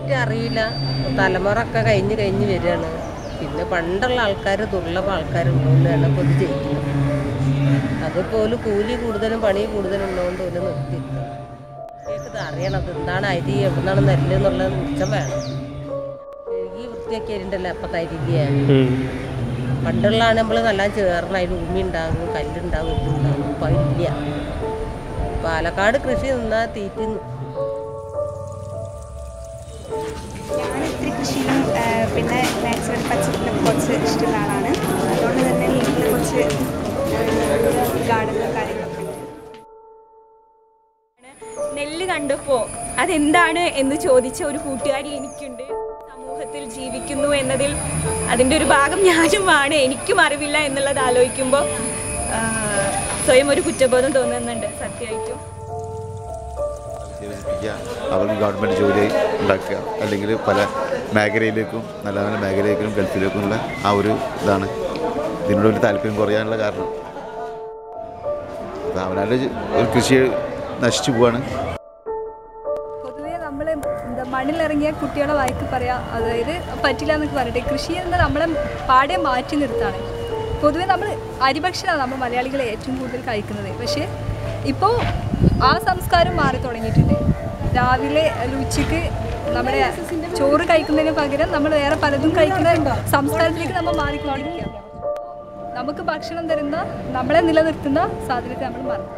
ആയിട്ട് അറിയില്ല തലമുറ ഒക്കെ കഴിഞ്ഞ് കഴിഞ്ഞ് വരികയാണ് പിന്നെ പണ്ടുള്ള ആൾക്കാർ ദുർലഭ ആൾക്കാരുള്ളതുകൊണ്ടാണ് ഇപ്പോൾ ഇത് ജയിക്കുന്നത് അതിപ്പോൾ ഒരു കൂലി കൂടുതലും പണി കൂടുതലും ഉള്ളതുകൊണ്ട് ഒരു നിർത്തി ഇത് അറിയണം അത് എന്താണ് അരി എവിടുന്നാണ് നെല്ല് എന്നുള്ളത് നിച്ചം വേണം ഈ വൃത്തിയൊക്കെ ഉണ്ടല്ലോ അപ്പം തരികയെ പണ്ടുള്ളതാണ് നമ്മൾ നല്ല ചേർന്ന് അതിന് ഉമ്മി ഉണ്ടാകും കല്ലുണ്ടാകും ഇതുണ്ടാകും ഇപ്പം അതില്ല പാലക്കാട് കൃഷി നിന്നാൽ തീറ്റി നിൽക്കും ഞാൻ ഇത്തിരി കൃഷിയിലും ആ, പിന്നെ നാച്ചുറൽ പച്ചക്കറിയിലും കുറച്ച് ഇഷ്ടമുള്ള ആളാണ് അതുകൊണ്ട് തന്നെ വീട്ടിൽ കുറച്ച് ഗാർഡനും കാര്യങ്ങളൊക്കെ ഉണ്ട് നെല്ല് കണ്ടപ്പോൾ അതെന്താണ് എന്ന് ചോദിച്ച ഒരു കൂട്ടുകാരി എനിക്കുണ്ട് സമൂഹത്തിൽ ജീവിക്കുന്നു എന്നതിൽ അതിൻ്റെ ഒരു ഭാഗം ഞാനുമാണ് എനിക്കും അറിവില്ല എന്നുള്ളത് ആലോചിക്കുമ്പോൾ ആ, സ്വയം ഒരു കുറ്റബോധം തോന്നുന്നുണ്ട് സത്യമായിട്ടും വികസിപ്പിക്കുക അവർക്ക് ഗവൺമെൻറ് ജോലി ഉണ്ടാക്കുക അല്ലെങ്കിൽ പല മേഖലയിലേക്കും നല്ല നല്ല മേഖലയിലേക്കും ഗൾഫിലേക്കുമുള്ള ആ ഒരു ഇതാണ് ഇതിനോട് ഒരു താല്പര്യം കുറയാനുള്ള കാരണം അപ്പോൾ അവനാരുടെ ഒരു കൃഷി നശിച്ചു പോവാണ് പൊതുവേ നമ്മൾ എന്താ മണ്ണിലിറങ്ങിയ കുട്ടികളെ വായിക്ക് പറയാം അതായത് പറ്റില്ല എന്നൊക്കെ പറഞ്ഞിട്ട് കൃഷി എന്നത് നമ്മളെ പാടെ മാറ്റി നിർത്താണ് പൊതുവേ നമ്മൾ അരിഭക്ഷണമാണ് നമ്മൾ മലയാളികൾ ഏറ്റവും കൂടുതൽ കഴിക്കുന്നത് പക്ഷേ ഇപ്പോൾ ആ സംസ്കാരം മാറി തുടങ്ങിയിട്ടുണ്ട് രാവിലെ അല്ല ഉച്ചയ്ക്ക് നമ്മുടെ ചോറ് കഴിക്കുന്നതിന് പകരം നമ്മൾ വേറെ പലതും കഴിക്കുന്ന സംസ്കാരത്തിലേക്ക് നമ്മൾ മാറിക്കൊണ്ടിരിക്കുകയാണ് നമുക്ക് ഭക്ഷണം തരുന്ന നമ്മളെ നിലനിർത്തുന്ന സാധനത്തെ നമ്മൾ മറന്നു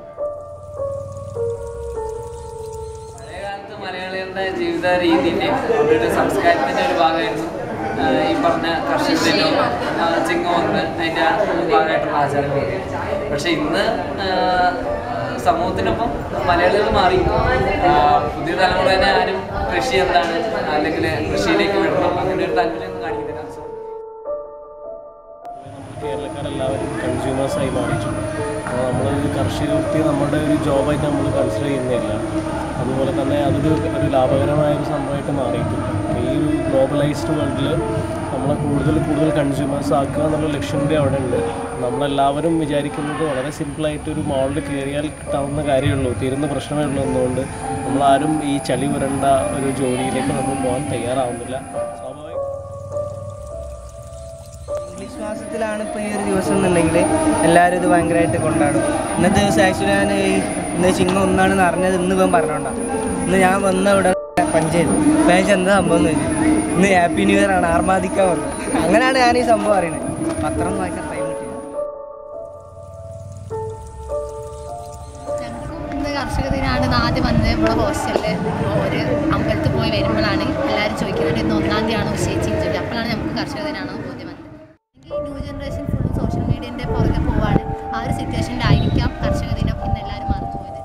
പഴയകാലത്ത് മലയാളികളുടെ ജീവിത രീതിൻ്റെ അവരുടെ സംസ്കാരത്തിൻ്റെ ഒരു ഭാഗമായിരുന്നു ആ, ഈ പറഞ്ഞ കർഷകത്തിനോ ചിങ്ങോന്ന് അതിൻ്റെ ഭാഗമായിട്ടുള്ള ആചാരങ്ങൾ പക്ഷെ ഇന്ന് ആ, സമൂഹത്തിനൊപ്പം മലയാളികൾ മാറി ആ, പുതിയ തലമുറ തന്നെ ആരും കൃഷി എന്താണ് അല്ലെങ്കിൽ കൃഷിയിലേക്ക് വിടണം അങ്ങനെ ഒരു താല്പര്യമൊന്നും കാണിക്കുന്നില്ല സോ കേരളക്കാരെല്ലാവരും കൺസ്യൂമേഴ്സായി മാറിയിട്ടുണ്ട് അപ്പോൾ നമ്മൾ ഒരു കാർഷിക വൃത്തി നമ്മുടെ ഒരു ജോബായിട്ട് നമ്മൾ കൺസിഡർ ചെയ്യുന്നില്ല അതുപോലെ തന്നെ അതൊരു ഒരു ലാഭകരമായ ഒരു സംഭവമായിട്ട് മാറിയിട്ടുണ്ട് അപ്പോൾ ഈ ഒരു ഗ്ലോബലൈസ്ഡ് വേൾഡിൽ നമ്മളെ കൂടുതൽ കൂടുതൽ കൺസ്യൂമേഴ്സ് ആക്കുക എന്നുള്ള ലക്ഷ്യം കൂടി അവിടെ ഉണ്ട് നമ്മളെല്ലാവരും വിചാരിക്കുന്നത് വളരെ സിമ്പിളായിട്ട് ഒരു മോളിൽ കയറിയാൽ കിട്ടാവുന്ന കാര്യമുള്ളൂ തീരുന്ന പ്രശ്നമേ ഉള്ളൂ എന്നുകൊണ്ട് നമ്മളാരും ഈ ചളി പുരണ്ട ഒരു ജോലിയിലേക്ക് നമ്മൾ പോകാൻ തയ്യാറാവുന്നില്ല സ്വാഭാവിക ഇംഗ്ലീഷ് മാസത്തിലാണ് ഇപ്പോൾ ഈ ഒരു ദിവസം എന്നുണ്ടെങ്കിൽ എല്ലാവരും ഇത് ഭയങ്കരമായിട്ട് കൊണ്ടാടും ഇന്നത്തെ ദിവസം ആക്ച്വലി ഞാൻ ഈ ഇന്ന് ചിങ്ങം ഒന്നാണെന്ന് അറിഞ്ഞത് ഇന്ന് ഇവൻ പറഞ്ഞോണ്ടാണ് ഇന്ന് ഞാൻ വന്ന ഇവിടെ പഞ്ചായത്ത് അപ്പോൾ ഞാൻ ചോദിച്ചു, എന്താ സംഭവം എന്ന് ചോദിച്ചു ഇന്ന് ഹാപ്പി ന്യൂ ഇയർ ആണ് ആർമാദിക്കാൻ പറഞ്ഞു അങ്ങനെയാണ് ഞാൻ ഈ സംഭവം അറിയണത് പത്രം വായിക്കാൻ ടൈം കിട്ടിയത് ഞങ്ങൾക്കും ഇന്ന് കർഷക ദിനമാണ് ആദ്യം വന്നത് ഇവിടെ ഹോസ്റ്റലിൽ ഒരു അമ്പലത്തിൽ പോയി വരുമ്പോഴാണ് എല്ലാവരും ചോദിക്കുന്നത് ഇന്ന് ഒന്നാം തീയതിയാണോ നിശ്ചയിച്ചെന്ന് ചോദിക്കും അപ്പോഴാണ് നമുക്ക് കർഷക ദിനമാണോ ബോധ്യം വന്നത് എനിക്ക് ന്യൂ ജനറേഷൻ ഫുൾ സോഷ്യൽ മീഡിയൻ്റെ പുറകെ പോവാണ് ആ ഒരു സിറ്റുവേഷനിലായിരിക്കാം കർഷക ദിനം ഇന്ന് എല്ലാവരും മറന്നുപോയത്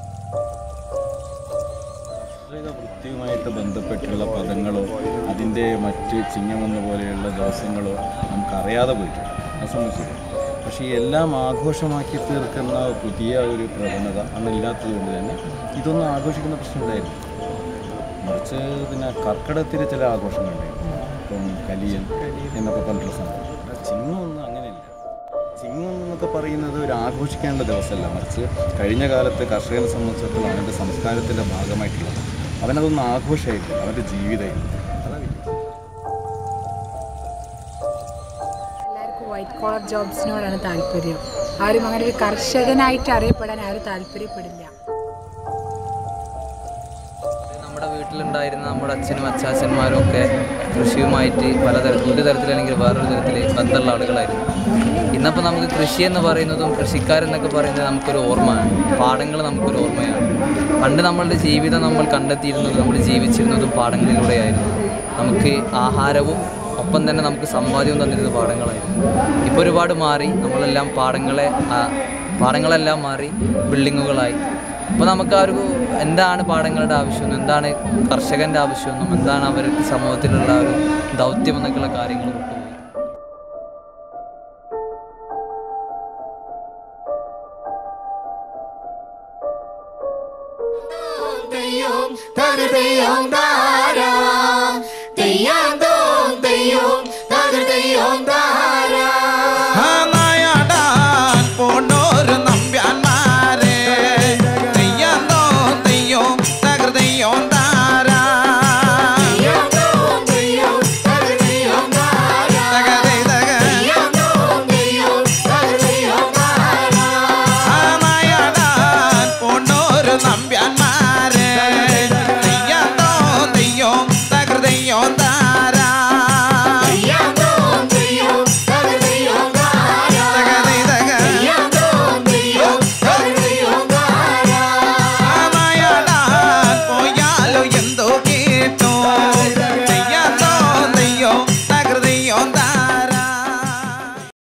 കാർഷിക വൃത്തിയുമായിട്ട് ബന്ധപ്പെട്ടുള്ള പദങ്ങളോ അതിൻ്റെ മറ്റ് ചിങ്ങമെന്ന പോലെയുള്ള ദിവസങ്ങളോ നമുക്കറിയാതെ പോയിട്ടുണ്ട് അത് സംബന്ധിച്ചിട്ട് പക്ഷേ ഈ എല്ലാം ആഘോഷമാക്കി തീർക്കുന്ന പുതിയ ഒരു പ്രവണത അന്നില്ലാത്തത് കൊണ്ട് തന്നെ ഇതൊന്നും ആഘോഷിക്കുന്ന പ്രശ്നമില്ലായിരുന്നു മറിച്ച് പിന്നെ കർക്കിടകത്തിൽ ചില ആഘോഷങ്ങളുണ്ടായിരുന്നു ഇപ്പം കലിയൻ എന്നൊക്കെ പറഞ്ഞിട്ടുള്ള സംഭവം ചിങ്ങമൊന്നും അങ്ങനെയല്ല ചിങ്ങം എന്നൊക്കെ പറയുന്നത് ഒരു ആഘോഷിക്കേണ്ട ദിവസമല്ല മറിച്ച് കഴിഞ്ഞ കാലത്ത് കർഷകനെ സംബന്ധിച്ചിടത്തോളം അവൻ്റെ സംസ്കാരത്തിൻ്റെ ഭാഗമായിട്ടുള്ളത് അവനതൊന്നും ആഘോഷമായില്ല അവൻ്റെ ജീവിതമായിരുന്നു അതാണ് വ്യത്യാസം. എല്ലാവർക്കും വൈറ്റ് കോളർ ജോബ്സിനോടാണ് താല്പര്യം ആരും അങ്ങനെ ഒരു കർഷകനായിട്ട് അറിയപ്പെടാൻ ആരും താല്പര്യപ്പെടില്ല നമ്മുടെ വീട്ടിലുണ്ടായിരുന്ന നമ്മുടെ അച്ഛനും അച്ചാച്ചന്മാരും ഒക്കെ കൃഷിയുമായിട്ട് പലതരത്തിൽ ഒരു തരത്തിലല്ലെങ്കിൽ വേറൊരു തരത്തിൽ ബന്ധമുള്ള ആളുകളായിരുന്നു ഇന്നപ്പോൾ നമുക്ക് കൃഷി എന്ന് പറയുന്നതും കൃഷിക്കാരെന്നൊക്കെ പറയുന്നത് നമുക്കൊരു ഓർമ്മയാണ് പാടങ്ങൾ നമുക്കൊരു ഓർമ്മയാണ് പണ്ട് നമ്മളുടെ ജീവിതം നമ്മൾ കണ്ടെത്തിയിരുന്നതും നമ്മൾ ജീവിച്ചിരുന്നതും പാടങ്ങളിലൂടെയായിരുന്നു നമുക്ക് ആഹാരവും ഒപ്പം തന്നെ നമുക്ക് സമ്പാദ്യവും തന്നിരുന്ന പാടങ്ങളായിരുന്നു ഇപ്പോൾ ഒരുപാട് മാറി നമ്മളെല്ലാം പാടങ്ങളെ ആ, പാടങ്ങളെല്ലാം മാറി ബിൽഡിങ്ങുകളായി അപ്പോൾ നമുക്ക് ആ ഒരു എന്താണ് പാടങ്ങളുടെ ആവശ്യമെന്നും എന്താണ് കർഷകൻ്റെ ആവശ്യമെന്നും എന്താണ് അവർക്ക് സമൂഹത്തിലുള്ള ഒരു ദൗത്യം എന്നൊക്കെയുള്ള കാര്യങ്ങൾ വിട്ടുപോയി തെയ്യം തരുതെയ്യം താ